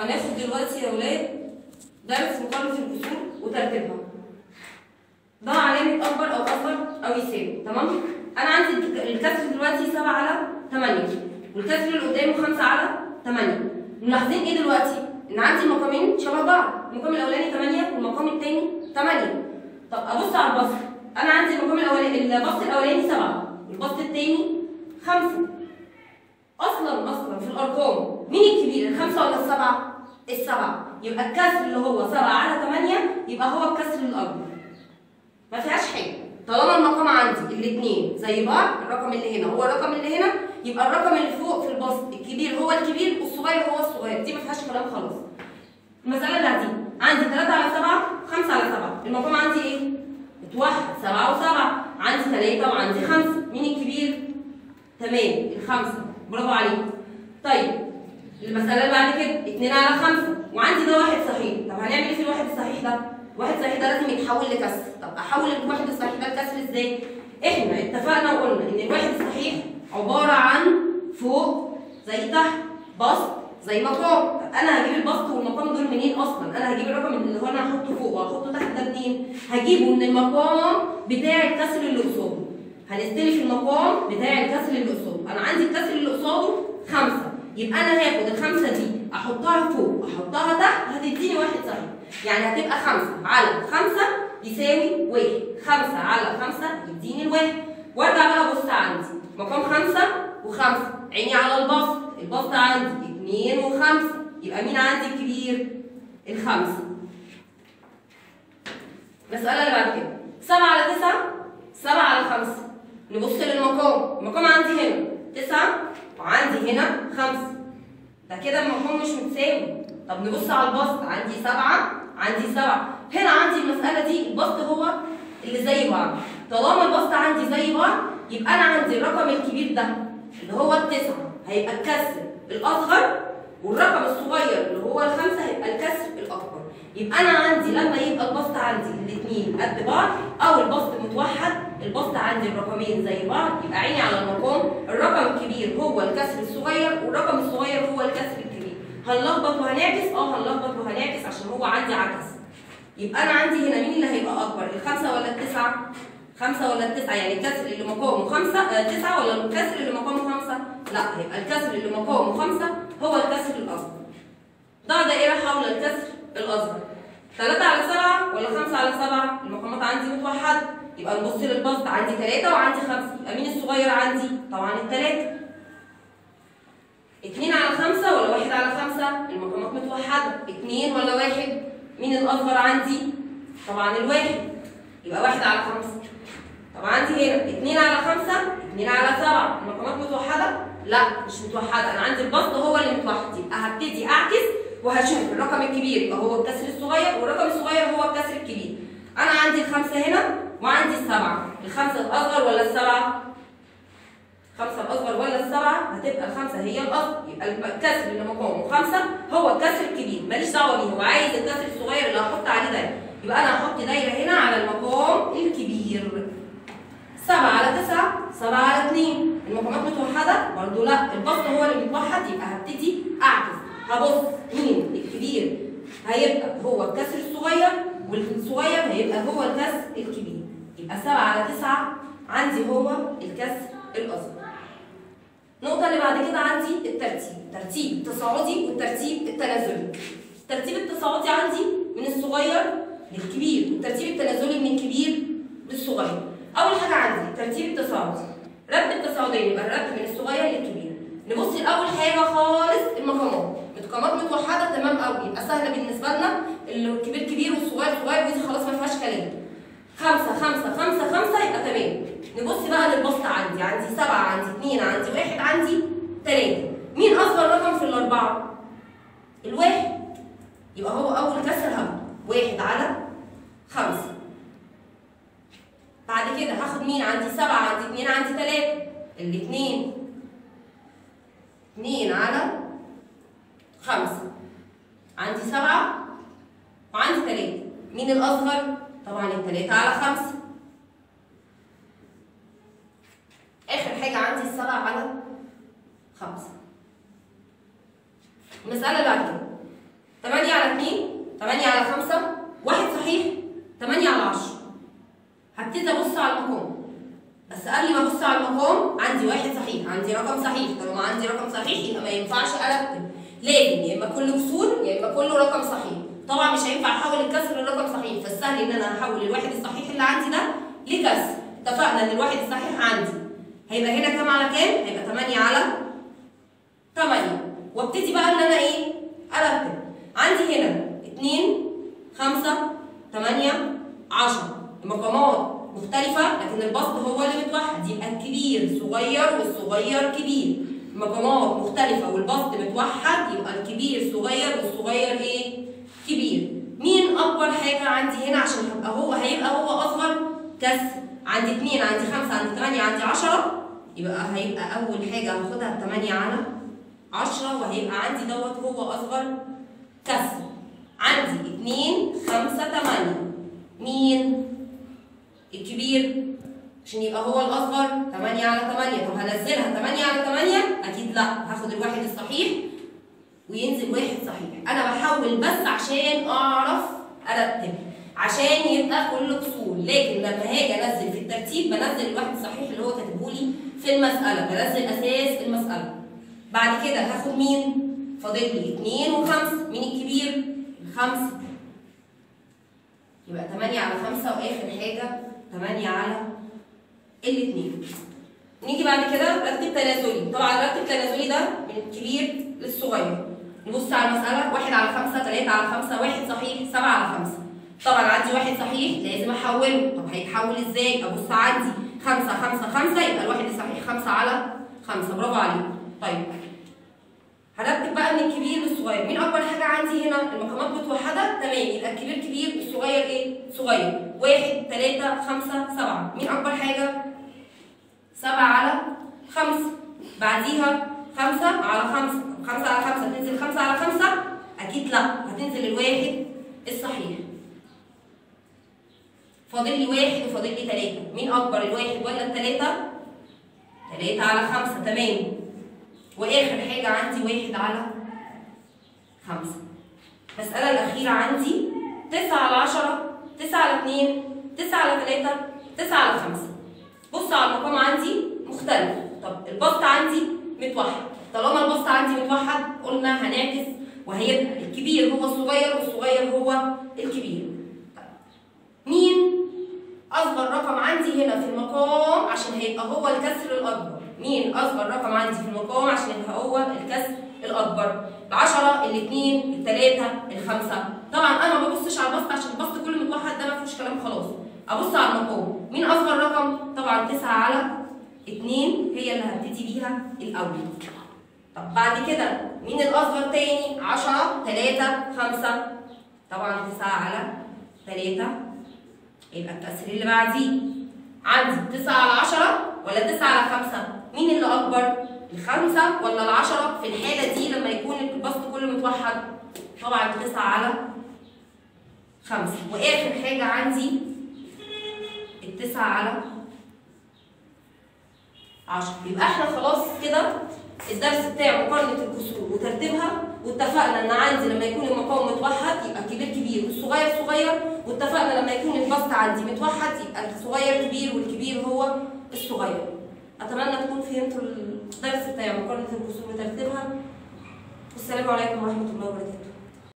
هناخد دلوقتي يا ولاد درس مقارنة الكسور وترتيبها ضع علامة أكبر أو أصغر أو يساوي تمام؟ أنا عندي الك- الكسر دلوقتي 7 على 8 والكسر اللي قدامه 5 على 8 ملاحظين إيه دلوقتي؟ إن عندي المقامين شبه بعض المقام الأولاني 8 والمقام التاني 8 طب أبص على البسط أنا عندي المقام الأولاني البسط الأولاني 7 والبسط التاني 5 اصلا اصلا في الارقام مين الكبير الخمسه ولا السبعه السبعه يبقى الكسر اللي هو 7 على 8 يبقى هو الكسر الاكبر ما فيهاش حاجه طالما المقام عندي الاثنين زي بعض الرقم اللي هنا هو الرقم اللي هنا يبقى الرقم اللي فوق في البسط الكبير هو الكبير والصغير هو الصغير دي ما فيهاش كلام خلاص المساله اللي بعديها عندي 3 على 7 5 على 7 المقام عندي ايه اتوحد 7 و7 عندي 3 وعندي 5 مين الكبير تمام الخمسة برافو عليك طيب المسألة اللي بعد كده 2 على 5 وعندي ده واحد صحيح طب هنعمل ايه في الواحد الصحيح ده؟ واحد صحيح ده لازم يتحول لكسر طب احول الواحد الصحيح ده لكسر ازاي؟ احنا اتفقنا وقلنا ان الواحد الصحيح عبارة عن فوق زي تحت بسط زي مقام طب انا هجيب البسط والمقام دول منين اصلا؟ انا هجيب الرقم اللي هو انا هحطه فوق وهحطه تحت ده منين؟ هجيبه من المقام بتاع الكسر اللي قصاده هنستلف المقام بتاع الكسر اللي قصاده انا عندي الكسر اللي قصاده خمسة يبقى انا هاخد الخمسة دي احطها فوق واحطها تحت هتديني واحد صحيح يعني هتبقى خمسة على خمسة يساوي واحد خمسة على خمسة يديني الواحد وارجع بقى ابص عندي مقام خمسة وخمسة عيني على البسط البسط عندي اتنين وخمسة يبقى مين عندي الكبير؟ الخمسة المسألة اللي بعد كده سبعة على تسعة سبعة على خمسة نبص للمقام المقام عندي هنا تسعة وعندي هنا خمسة ده كده المقام مش متساوي طب نبص على البسط عندي سبعة عندي سبعة هنا عندي المسألة دي البسط هو اللي زي بعض طالما البسط عندي زي بعض يبقى أنا عندي الرقم الكبير ده اللي هو التسعة هيبقى الكسر الأصغر والرقم الصغير اللي هو الخمسة هيبقى الكسر الأكبر يبقى أنا عندي لما يبقى البسط عندي الاثنين قد بعض أو البسط متوحد البسط عندي الرقمين زي بعض يبقى عيني على المقام الرقم الكبير هو الكسر الصغير والرقم الصغير هو الكسر الكبير هنلخبط وهنعكس اه هنلخبط وهنعكس عشان هو عندي عكس يبقى انا عندي هنا مين اللي هيبقى اكبر الخمسه ولا التسعه خمسه ولا التسعه يعني الكسر اللي مقامه خمسه آه تسعه ولا الكسر اللي مقامه خمسه لا هيبقى الكسر اللي مقامه خمسه هو الكسر الاصغر ضع دائره حول الكسر الاصغر 3 على 7 ولا 5 على 7 المقامات عندي متوحده يبقى نبص للبسط عندي 3 وعندي 5 يبقى مين الصغير عندي طبعا الثلاثه 2 على 5 ولا 1 على 5 المقامات متوحده 2 ولا 1 مين الاصغر عندي طبعا الواحد يبقى 1 على 5 طب عندي هنا 2 على 5 2 على 7 المقامات متوحده لا مش متوحده انا عندي البسط هو اللي متوحد يبقى هبتدي اعكس وهشوف الرقم الكبير يبقى هو الكسر الصغير والرقم الصغير هو الكسر الكبير انا عندي الخمسه هنا وعندي السبعه الخمسه الاصغر ولا السبعه خمسة الأصغر ولا السبعة هتبقى الخمسة هي الأصغر يبقى الكسر اللي مقامه خمسة هو الكسر الكبير ماليش دعوة بيه هو عايز الكسر الصغير اللي هحط عليه دايرة يبقى أنا هحط دايرة هنا على المقام الكبير سبعة على تسعة سبعة على اتنين المقامات متوحدة برضو لا البسط هو اللي متوحد يبقى هبتدي أعكس هبص مين الكبير هيبقى هو الكسر الصغير والصغير هيبقى هو الكسر الكبير يبقى سبعة على تسعة عندي هو الكسر الأصغر النقطة اللي بعد كده عندي الترتيب، الترتيب التصاعدي والترتيب التنازلي. الترتيب التصاعدي عندي من الصغير للكبير، والترتيب التنازلي من الكبير للصغير. أول حاجة عندي الترتيب التصاعدي. رتب التصاعدين يبقى الرتب من الصغير للكبير. نبص لأول حاجة خالص المقامات، المقامات متوحدة تمام قوي، يبقى سهلة بالنسبة لنا الكبير كبير والصغير صغير ودي خلاص ما فيهاش كلام. خمسة خمسة خمسة خمسة يبقى تمام نبص بقى للبسط عندي عندي سبعة عندي اتنين عندي واحد عندي تلاتة مين أصغر رقم في الأربعة؟ الواحد يبقى هو أول كسر هاخده واحد على خمسة بعد كده هاخد مين عندي سبعة عندي اتنين عندي تلاتة الاتنين اتنين على خمسة عندي سبعة وعندي تلاتة مين الأصغر؟ طبعا التلاتة على خمسة آخر حاجة عندي السبعة على خمسة المسألة اللي بعد كده على 5 واحد صحيح 8 على 10 هبتدي ابص على المقام بس قبل ما ابص على المقام عندي واحد صحيح عندي رقم صحيح طالما عندي رقم صحيح يبقى ما ينفعش ارتب لازم يا اما كله كسور يا اما كله رقم صحيح طبعا مش هينفع احول الكسر لرقم صحيح فالسهل ان انا هحول الواحد الصحيح اللي عندي ده لكسر اتفقنا ان الواحد الصحيح عندي هيبقى هنا كام على كام هيبقى 8 على 8 وابتدي بقى ان انا ايه ارتب عندي هنا 2 5 8 10 المقامات مختلفة لكن البسط هو اللي متوحد يبقى الكبير صغير والصغير كبير المقامات مختلفة والبسط متوحد يبقى الكبير صغير والصغير ايه؟ كبير مين أكبر حاجة عندي هنا عشان هيبقى هو هيبقى هو أصغر كسر عندي 2 عندي 5 عندي 8 عندي 10 يبقى هيبقى أول حاجة هاخدها 8 على 10 وهيبقى عندي دوت هو أصغر كسر عندي 2 5 8 مين؟ الكبير عشان يبقى هو الاصغر 8 على 8 طب هنزلها 8 على 8 اكيد لا هاخد الواحد الصحيح وينزل واحد صحيح انا بحول بس عشان اعرف ارتب عشان يبقى كله كسور لكن لما هاجي انزل في الترتيب بنزل الواحد الصحيح اللي هو كاتبه لي في المساله بنزل اساس المساله بعد كده هاخد مين فاضل لي 2 و5 مين الكبير 5 يبقى 8 على 5 واخر حاجه 8 على الاثنين نيجي بعد كده رتب تنازلي طبعا رتب تنازلي ده من الكبير للصغير نبص على المسألة واحد على خمسة تلاتة على خمسة واحد صحيح سبعة على خمسة طبعا عندي واحد صحيح لازم احوله طب هيتحول ازاي ابص عندي خمسة خمسة خمسة يبقى الواحد الصحيح خمسة على خمسة برافو عليك طيب هرتب بقى من الكبير للصغير مين اكبر حاجه عندي هنا المقامات متوحده تمام يبقى الكبير كبير الصغير ايه صغير واحد تلاتة خمسة سبعة مين اكبر حاجه سبعة على خمسة بعديها خمسة على خمسة خمسة على خمسة تنزل خمسة على خمسة أكيد لأ هتنزل الواحد الصحيح فاضل لي واحد وفاضل لي تلاتة مين أكبر الواحد ولا التلاتة؟ تلاتة على خمسة تمام واخر حاجه عندي واحد على خمسة المسألة الأخيرة عندي تسعة على عشرة تسعة على اتنين تسعة على تلاتة تسعة على خمسة بص على المقام عندي مختلف طب البسط عندي متوحد طالما البسط عندي متوحد قلنا هنعكس وهيبقى الكبير هو الصغير والصغير هو الكبير طيب. مين أصغر رقم عندي هنا في المقام عشان هيبقى هو الكسر الأكبر مين أصغر رقم عندي في المقام عشان يبقى هو الكسر الأكبر العشرة الاثنين الثلاثة الخمسة طبعا أنا ما ببصش على البسط عشان البسط كله متوحد ده ما فيهوش كلام خلاص أبص على المقام مين أصغر رقم؟ طبعا تسعة على اتنين هي اللي هبتدي بيها الأول طب بعد كده مين الأصغر تاني؟ عشرة تلاتة خمسة طبعا تسعة على تلاتة يبقى الكسر اللي بعديه عندي تسعة على عشرة ولا تسعة على خمسة؟ مين اللي أكبر؟ الخمسة ولا العشرة في الحالة دي لما يكون البسط كله متوحد؟ طبعا تسعة على خمسة وآخر حاجة عندي التسعة على عشرة يبقى احنا خلاص كده الدرس بتاع مقارنة الكسور وترتيبها واتفقنا ان عندي لما يكون المقام متوحد يبقى الكبير كبير والصغير صغير واتفقنا لما يكون البسط عندي متوحد يبقى الصغير كبير والكبير هو الصغير اتمنى تكون فهمتوا الدرس بتاع مقارنة الكسور وترتيبها والسلام عليكم ورحمة الله وبركاته